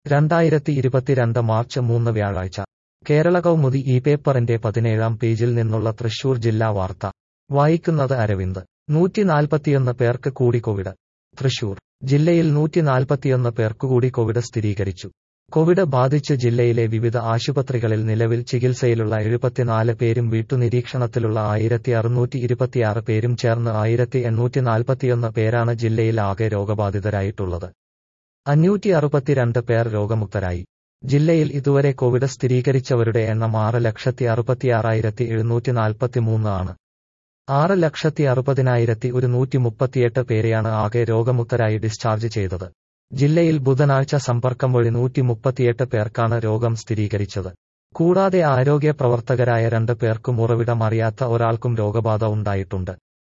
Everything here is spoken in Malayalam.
രണ്ടായിരത്തി ഇരുപത്തിരണ്ട് മാർച്ച് മൂന്ന് വ്യാഴാഴ്ച കേരള കൗമുദി ഈ പേപ്പറിന്റെ പതിനേഴാം പേജിൽ നിന്നുള്ള തൃശൂർ ജില്ലാ വാർത്ത വായിക്കുന്നത് അരവിന്ദ് നൂറ്റി നാൽപ്പത്തിയൊന്ന് പേർക്ക് കൂടി കോവിഡ് തൃശൂർ ജില്ലയിൽ നൂറ്റി നാൽപ്പത്തിയൊന്ന് പേർക്ക് കൂടി കോവിഡ് സ്ഥിരീകരിച്ചു കോവിഡ് ബാധിച്ച് ജില്ലയിലെ വിവിധ ആശുപത്രികളിൽ നിലവിൽ ചികിത്സയിലുള്ള എഴുപത്തിനാല് പേരും വീട്ടുനിരീക്ഷണത്തിലുള്ള ആയിരത്തി അറുന്നൂറ്റി ഇരുപത്തിയാറ് പേരും ചേർന്ന് ആയിരത്തി എണ്ണൂറ്റി നാൽപ്പത്തിയൊന്ന് പേരാണ് ജില്ലയിൽ ആകെ രോഗബാധിതരായിട്ടുള്ളത് അഞ്ഞൂറ്റി അറുപത്തിരണ്ട് പേർ രോഗമുക്തരായി ജില്ലയിൽ ഇതുവരെ കോവിഡ് സ്ഥിരീകരിച്ചവരുടെ എണ്ണം ആറ് ലക്ഷത്തി അറുപത്തിയാറായിരത്തി എഴുന്നൂറ്റി നാൽപ്പത്തിമൂന്ന് ആണ് ആറ് ലക്ഷത്തി അറുപതിനായിരത്തി ഒരുന്നൂറ്റി മുപ്പത്തിയെട്ട് പേരെയാണ് ആകെ രോഗമുക്തരായി ഡിസ്ചാർജ് ചെയ്തത് ജില്ലയിൽ ബുധനാഴ്ച സമ്പർക്കം വഴി നൂറ്റി മുപ്പത്തിയെട്ട് പേർക്കാണ് രോഗം സ്ഥിരീകരിച്ചത് കൂടാതെ ആരോഗ്യ പ്രവർത്തകരായ രണ്ട് പേർക്കും ഉറവിടം അറിയാത്ത ഒരാൾക്കും രോഗബാധ ഉണ്ടായിട്ടുണ്ട്